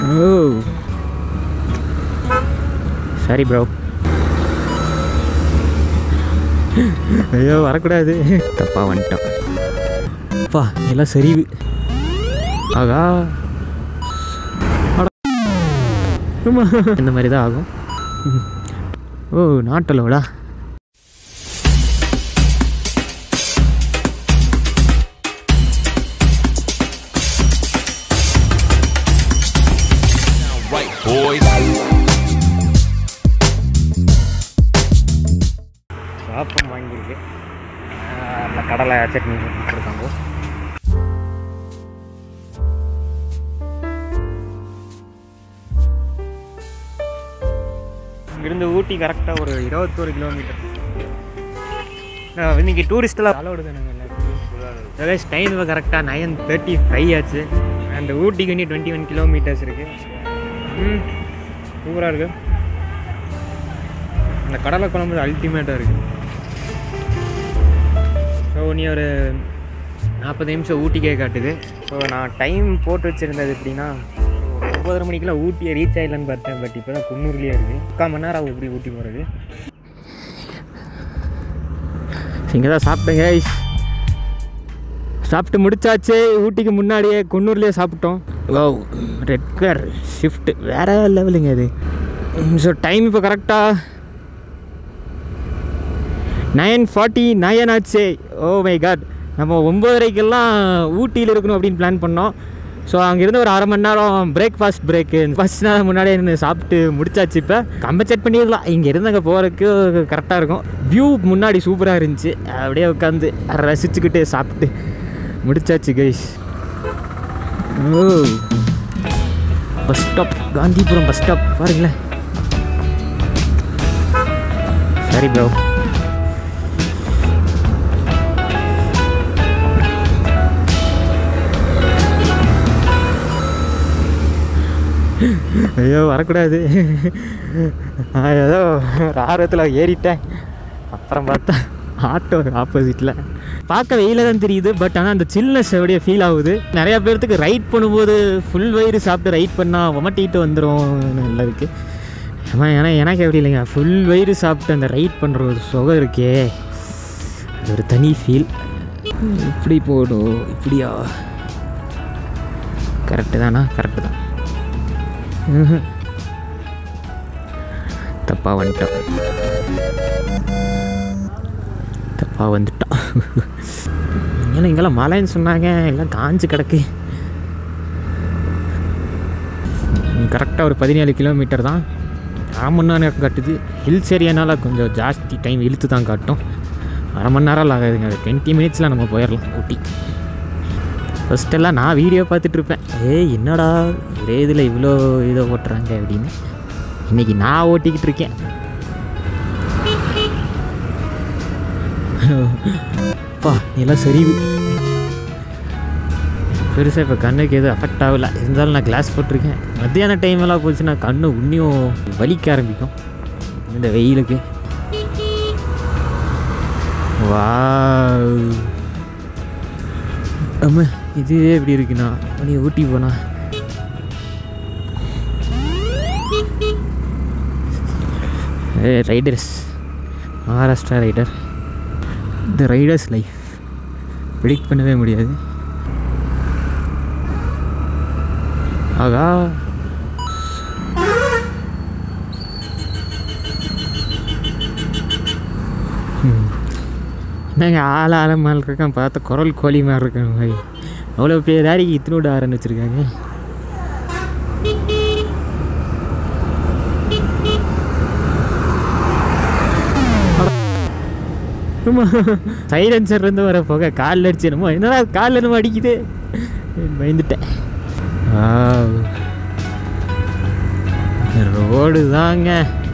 ஓ சரி ப்ரோ ஐயோ வரக்கூடாது தப்பா வந்துட்டோம் அப்பா எல்லாம் சரிவு ஆகா அட. ஆமா. இந்த மாதிரி தான் ஆகும் ஓ நாட்டலோடா Right, boys. சாப்பம் வாங்கியிருக்கு அந்த கடலை சட்னி கொடுத்தாங்க இங்கிருந்து ஊட்டி கரெக்டாக ஒரு இருபத்தோரு கிலோமீட்டர் இன்னைக்கு டூரிஸ்டெல்லாம் அலோடு தானே எல்லாருக்கும் டைம் கரெக்டாக நைன் தேர்ட்டி ஃபைவ் ஆச்சு அண்ட் ஊட்டிக்கு இன்னும் டுவெண்ட்டி ஒன் கிலோமீட்டர்ஸ் இருக்குது ம் சூப்பராக இருக்குது அந்த கடலை குழம்பு அல்டிமேட்டாக இருக்குது ஸோ நீ ஒரு நாற்பது நிமிஷம் ஊட்டிக்கே காட்டுது ஸோ நான் டைம் போட்டு வச்சுருந்தது எப்படின்னா ஒரு ஒம்பதரை மணிக்கெல்லாம் ஊட்டியை ரீச் ஆகிடலான்னு பார்த்தேன் பட் இப்போ தான் குன்னூர்லேயே இருக்குது முக்கால் மணி நேரம் ஆகும் எப்படி ஊட்டி போகிறது இங்கே தான் சாப்பிட்டேங்க சாப்பிட்டு முடிச்சாச்சு ஊட்டிக்கு முன்னாடியே குன்னூர்லேயே சாப்பிட்டோம் ஓ ரெட் கலர் ஷிஃப்ட் வேற லெவலுங்க இது ஸோ டைம் இப்போ கரெக்டாக நைன் ஃபார்ட்டி நைன் ஆச்சு ஓ மை காட் நம்ம ஒம்பதரைக்கெல்லாம் ஊட்டியில் இருக்கணும் அப்படின்னு பிளான் பண்ணோம் ஸோ அங்கேருந்து ஒரு அரை மணி நேரம் பிரேக்ஃபாஸ்ட் பிரேக்கு ஃபஸ்ட் நேரம் முன்னாடியே நின்று சாப்பிட்டு முடிச்சாச்சு இப்போ கம்பச்சட் பண்ணிடலாம் இங்கேருந்து அங்கே போகிறதுக்கு கரெக்டாக இருக்கும் வியூ முன்னாடி சூப்பராக இருந்துச்சு அப்படியே உட்காந்து ரசிச்சுக்கிட்டு சாப்பிட்டு முடிச்சாச்சு கைஸ் ஓ bus stop Gandhipuram bus stop பாருங்களேன் சரி ப்ரோ ஐயோ வரக்கூடாது நான் ஏதோ ஒரு ஆர்வத்தில் ஏறிட்டேன் அப்புறம் பார்த்தா ஆட்டோ ஆப்போசிட்டில் பார்க்க வெயில தான் தெரியுது பட் ஆனால் அந்த சில்னஸ் அப்படியே ஃபீல் ஆகுது நிறையா பேர்த்துக்கு ரைட் பண்ணும்போது ஃபுல் வயிறு சாப்பிட்டு ரைட் பண்ணால் உமட்டிட்டு வந்துடும் நல்லா இருக்குது ஆமாம் ஏன்னா எனக்கு எப்படி இல்லைங்க ஃபுல் வயிறு சாப்பிட்டு அந்த ரைட் பண்ணுற ஒரு சுகம் இருக்கே அது ஒரு தனி ஃபீல் இப்படி போடும் இப்படியா கரெக்டு தானா கரெக்டு தான் ம்ஹும். தப்பா வந்துட்டோம் தப்பா வந்துட்டோம் ஏன்னா இங்கெல்லாம் மழைன்னு சொன்னாங்க எல்லாம் காஞ்சு கிடக்கு கரெக்டாக ஒரு பதினேழு கிலோமீட்டர் தான் அரை மணி நேரம் காட்டுது ஹில்ஸ் ஏரியானால கொஞ்சம் ஜாஸ்தி டைம் இழுத்து தான் காட்டும் அரை மணி நேரம் ஆகாதுங்க டுவெண்ட்டி மினிட்ஸில் நம்ம போயிடலாம் ஊட்டி ஃபஸ்ட்டெல்லாம் நான் வீடியோ பார்த்துட்டு இருப்பேன் ஏய் என்னடா ஒரே இதில் இவ்வளோ இதை ஓட்டுறாங்க அப்படின்னு இன்னைக்கு நான் ஓட்டிக்கிட்டு இருக்கேன் பா எல்லாம் சரிவு பெருசாக இப்போ கண்ணுக்கு எதுவும் அஃபெக்ட் ஆகல இருந்தாலும் நான் கிளாஸ் போட்டிருக்கேன் மத்தியான டைம் எல்லாம் போச்சுன்னா கண்ணு இன்னும் வலிக்க ஆரம்பிக்கும் இந்த வெயிலுக்கு வா அம்மா இதுவே எப்படி இருக்குண்ணா நீ ஊட்டி போனா ஏ ரைடர்ஸ் மகாராஷ்டிரா ரைடர் இந்த ரைடர்ஸ் லைஃப் ப்ரிடிக்ட் பண்ணவே முடியாது ஆகா ம். என்னங்க ஆள் ஆள மாதிரி இருக்கான் பார்த்தா குரல் கோழி மாதிரி இருக்காங்க மாதிரி அவ்வளோ பேர் தாரிக்கு இத்தினோட ஆரம்பிச்சிருக்காங்க சைலன்சர் இருந்து வர போக காலில் அடிச்சிடமோ என்னடா காலில் என்னமோ அடிக்குது பயந்துட்டேன் ரோடு தாங்க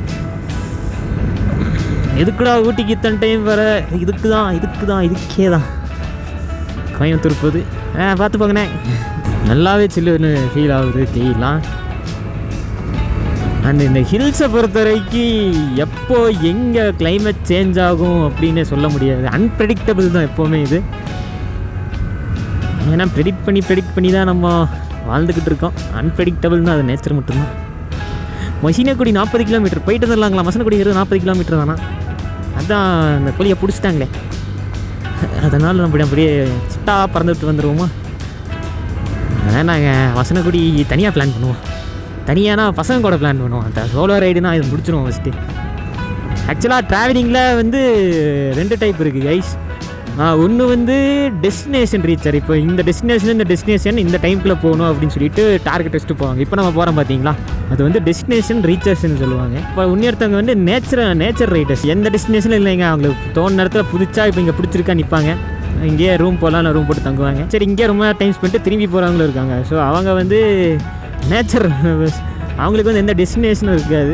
எதுக்குடா ஊட்டிக்கு இத்தனை டைம் வர இதுக்கு தான் இதுக்கு தான் இதுக்கே தான் கோயம்புத்தூர் போகுது ஆ பார்த்து போங்கண்ணே நல்லாவே சில்லுன்னு ஃபீல் ஆகுது தெரியலாம் அண்ட் இந்த ஹில்ஸை பொறுத்த வரைக்கும் எப்போ எங்கே climate சேஞ்ச் ஆகும் அப்படின்னு சொல்ல முடியாது அன்பிரடிக்டபிள் தான் எப்போவுமே இது ஏன்னா ப்ரெடிக்ட் பண்ணி ப்ரெடிக்ட் பண்ணி தான் நம்ம வாழ்ந்துக்கிட்டு இருக்கோம் அன்பிரடிக்டபிள்னா அது நேச்சர் மட்டும்தான் மசினக்குடி நாற்பது கிலோமீட்டர் போயிட்டு வந்துடலாங்களா மசனக்குடி இருபது நாற்பது கிலோமீட்டர் தானா அதான் அந்த கோழியை பிடிச்சிட்டாங்களே அதனால் நம்ம அப்படியே சிட்டா பறந்துட்டு வந்துடுவோமா வேணாங்க வசனக்குடி தனியாக பிளான் பண்ணுவோம் தனியானா பசங்க கூட பிளான் பண்ணுவோம் அந்த சோலோ ரைடுனா இது முடிச்சிடுவோம் ஃபஸ்ட்டு ஆக்சுவலாக ட்ராவலிங்கில் வந்து ரெண்டு டைப் இருக்குது கைஸ் ஒன்று வந்து டெஸ்டினேஷன் ரீச்சர் இப்போ இந்த டெஸ்டினேஷன் இந்த டெஸ்டினேஷன் இந்த டைம்குள்ளே போகணும் அப்படின்னு சொல்லிட்டு டார்கெட் வச்சுட்டு போவாங்க இப்போ நம்ம போகிறோம் பார்த்தீங்களா அது வந்து டெஸ்டினேஷன் ரீச்சர்ஸ்னு சொல்லுவாங்க இப்போ இன்னொருத்தவங்க வந்து நேச்சர் நேச்சர் ரைடர்ஸ் எந்த டெஸ்டினேஷனும் இல்லைங்க அவங்களுக்கு தோணு நேரத்தில் புதுச்சா இப்போ இங்கே பிடிச்சிருக்கா நிற்பாங்க இங்கேயே ரூம் போகலாம் ரூம் போட்டு தங்குவாங்க சரி இங்கே ரொம்ப டைம் ஸ்பெண்ட் திரும்பி போகிறவங்களும் இருக்காங்க ஸோ அவங்க வந்து நேச்சர் அவங்களுக்கு வந்து எந்த டெஸ்டினேஷனும் இருக்காது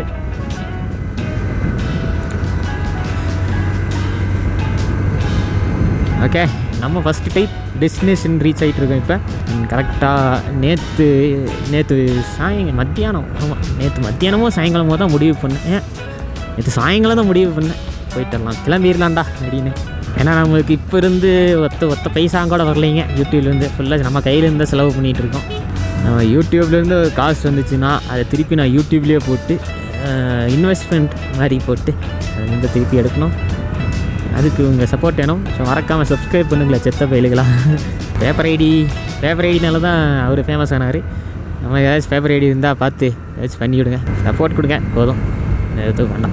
ஓகே நம்ம ஃபஸ்ட்டு டைப் டெஸ்டினேஷன் ரீச் ஆகிட்டு இருக்கோம் இப்போ கரெக்டாக நேற்று நேற்று சாயங்க மத்தியானம் ஆமாம் நேற்று மத்தியானமோ சாயங்காலமோ தான் முடிவு பண்ணேன் நேற்று சாயங்காலம் தான் முடிவு பண்ணேன் போயிட்டுலாம் கிளம்பிடலாம்டா அப்படின்னு ஏன்னா நம்மளுக்கு இப்போ இருந்து ஒத்த ஒத்த பைசா கூட வரலைங்க யூடியூப்லேருந்து ஃபுல்லாக நம்ம கையிலேருந்து செலவு பண்ணிகிட்டு இருக்கோம் நம்ம யூடியூப்லேருந்து காசு வந்துச்சுன்னா அதை திருப்பி நான் யூடியூப்லேயே போட்டு இன்வெஸ்ட்மெண்ட் மாதிரி போட்டு அதை வந்து திருப்பி எடுக்கணும் அதுக்கு உங்கள் சப்போர்ட் வேணும் ஸோ மறக்காமல் சப்ஸ்கிரைப் பண்ணுங்களேன் செத்த பயிலுகளா பேப்பர் ஐடி பேப்பர் ஐடினால தான் அவர் ஃபேமஸ் ஆனார் நம்ம ஏதாச்சும் பேப்பர் ஐடி இருந்தால் பார்த்து ஏதாச்சும் பண்ணி விடுங்க சப்போர்ட் கொடுங்க போதும் எதுவும் வேண்டாம்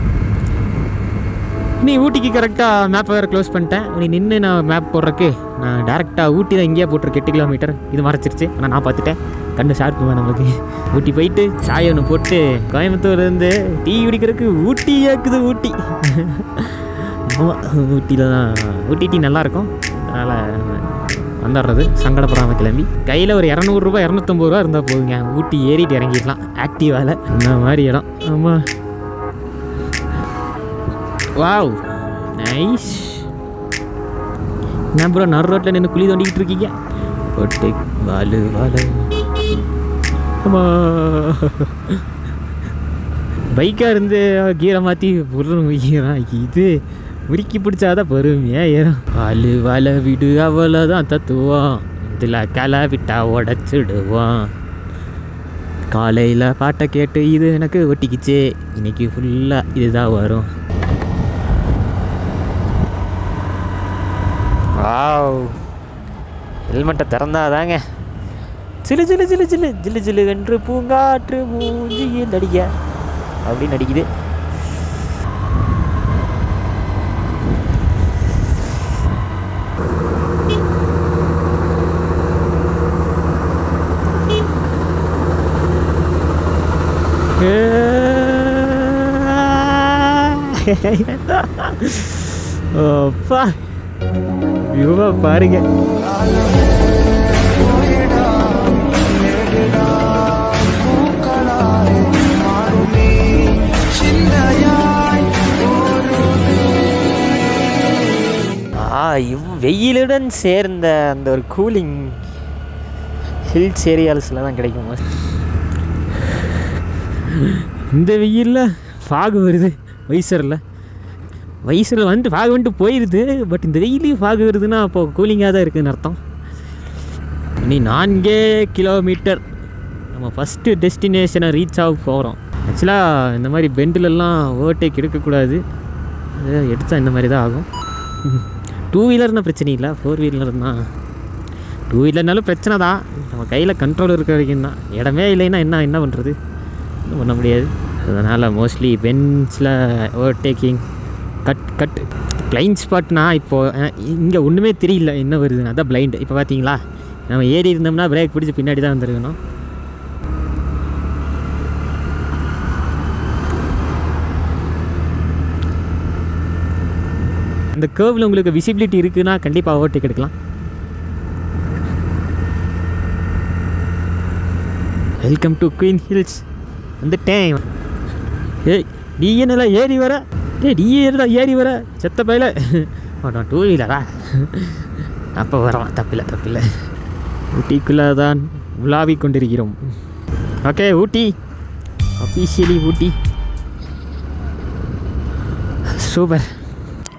நீ ஊட்டிக்கு கரெக்டாக மேப் வேறு க்ளோஸ் பண்ணிட்டேன் நீ நின்று நான் மேப் போடுறக்கு நான் டேரெக்டாக ஊட்டி தான் இங்கேயே போட்டிருக்கேன் எட்டு கிலோமீட்டர் இது மறைச்சிருச்சு ஆனால் நான் பார்த்துட்டேன் கண்ணு ஷார்ப்பு நம்மளுக்கு ஊட்டி போயிட்டு சாய் ஒன்று போட்டு கோயம்புத்தூர்லேருந்து டீ குடிக்கிறதுக்கு ஊட்டி ஏக்குது ஊட்டி ஆமாம் ஊட்டியில் தான் ஊட்டி டீ நல்லாயிருக்கும் அதனால் வந்துடுறது சங்கடப்படாமல் கிளம்பி கையில் ஒரு இரநூறுபா இரநூத்தம்பது ரூபா இருந்தால் போதுங்க ஊட்டி ஏறிட்டு இறங்கிடலாம் ஆக்டிவால் இந்த மாதிரி இடம் ஆமாம் வாவ் நைஸ் நான் ப்ரோ நடு ரோட்டில் நின்று குழி தோண்டிக்கிட்டு இருக்கீங்க போட்டு வாலு வாலு ஆமா பைக்காக இருந்து கீரை மாற்றி பொருள் கீரான் இது உருக்கி பிடிச்சாதான் பொறுமையாக ஏறும் வாலு வாழ விடு அவ்வளோதான் தத்துவோம் இதில் களை விட்டா உடச்சிடுவோம் காலையில் பாட்டை கேட்டு இது எனக்கு ஒட்டிக்கிச்சு இன்னைக்கு ஃபுல்லாக இதுதான் வரும் வாவ் ஹெல்மெட்டை திறந்தாதாங்க சிலு சிலு சிலு சிலு ஜிலு ஜிலு என்று பூங்காற்று மூஞ்சியில் அடிக்க அப்படின்னு அடிக்குது அப்பா வியூவா பாருங்க ஆ இவ் வெயிலுடன் சேர்ந்த அந்த ஒரு கூலிங் ஹில்ஸ் ஏரியாஸில் தான் கிடைக்கும் இந்த வெயிலில் ஃபாகு வருது வைசரில் வயசில் வந்துட்டு ஃபாகு வந்துட்டு போயிடுது பட் இந்த வெயிலையும் ஃபாகு வருதுன்னா அப்போ கூலிங்காக தான் இருக்குதுன்னு அர்த்தம் இனி நான்கே கிலோமீட்டர் நம்ம ஃபஸ்ட்டு டெஸ்டினேஷனை ரீச் ஆக போகிறோம் ஆக்சுவலாக இந்த மாதிரி பெண்டிலெல்லாம் ஓவர்டேக் எடுக்கக்கூடாது எடுத்தால் இந்த மாதிரி தான் ஆகும் டூ வீலர்னால் பிரச்சனை இல்லை ஃபோர் வீலர்னா டூ வீலர்னாலும் பிரச்சனை தான் நம்ம கையில் கண்ட்ரோல் இருக்க வரைக்கும் தான் இடமே இல்லைன்னா என்ன என்ன பண்ணுறது ஒன்றும் பண்ண முடியாது அதனால் மோஸ்ட்லி பென்ஸில் ஓவர்டேக்கிங் கட் கட் பிளைண்ட் ஸ்பாட்னா இப்போது இங்கே ஒன்றுமே தெரியல என்ன வருதுன்னு அதான் பிளைண்ட் இப்போ பார்த்தீங்களா நம்ம ஏறி இருந்தோம்னா பிரேக் பிடிச்சி பின்னாடி தான் வந்துருக்கணும் இந்த கேர்வில் உங்களுக்கு விசிபிலிட்டி இருக்குன்னா கண்டிப்பாக ஓவர்டேக் எடுக்கலாம் வெல்கம் டு குயின் ஹில்ஸ் வந்துட்டேன் ஏய் நீ என்னலாம் ஏறி வர ஏய் நீ என்னடா ஏறி வர செத்த பையில நான் டூ வீலரா அப்போ வரவான் தப்பில்லை தப்பில்லை ஊட்டிக்குள்ளே தான் உலாவி கொண்டிருக்கிறோம் okay Ooty officially Ooty super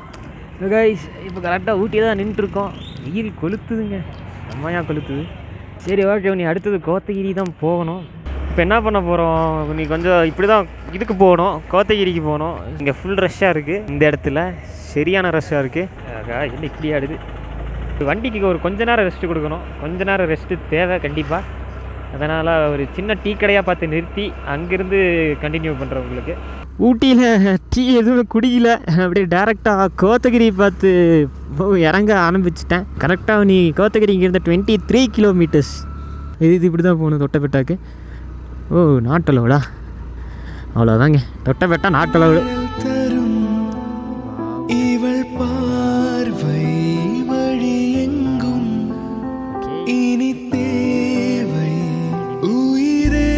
guys இப்போ கரெக்டாக ஊட்டி தான் நின்றுருக்கோம் வெயில் கொளுத்துதுங்க செம்மையாக கொளுத்துது சரி ஓகே நீ அடுத்தது கோத்தகிரி தான் போகணும் இப்போ என்ன பண்ண போகிறோம் நீ கொஞ்சம் இப்படி தான் இதுக்கு போகணும் கோத்தகிரிக்கு போகணும் இங்கே ஃபுல் ரஷ்ஷாக இருக்குது இந்த இடத்துல சரியான ரஷ்ஷாக இருக்குது ஆகா என்ன இப்படி ஆடுது வண்டிக்கு ஒரு கொஞ்ச நேரம் ரெஸ்ட் கொடுக்கணும் கொஞ்ச நேரம் ரெஸ்ட்டு தேவை கண்டிப்பாக அதனால் ஒரு சின்ன டீ கடையாக பார்த்து நிறுத்தி அங்கேருந்து கண்டினியூ பண்ணுறேன் உங்களுக்கு ஊட்டியில் டீ எதுவும் குடிக்கல அப்படியே டேரெக்டாக கோத்தகிரி பார்த்து போ- இறங்க ஆரம்பிச்சிட்டேன் கரெக்டாக நீ கோத்தகிரி இங்கேருந்து டுவெண்ட்டி த்ரீ கிலோமீட்டர்ஸ் இது இது இப்படி தான் போகணும் தொட்டபெட்டாக்கு ஓ நாட்டளவுடா அவ்வளோதாங்க தொட்டபெட்டா நாட்டளவு தரும் இவள் பார்வை வழி எங்கும் இனி தேவை உயிரே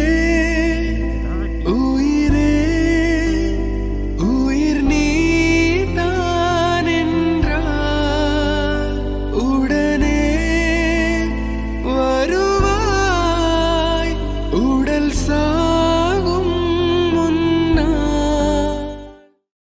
உயிரே உயிர் நீதான் என்றால் உடனே வருவாய் உடல் சாய்ந்து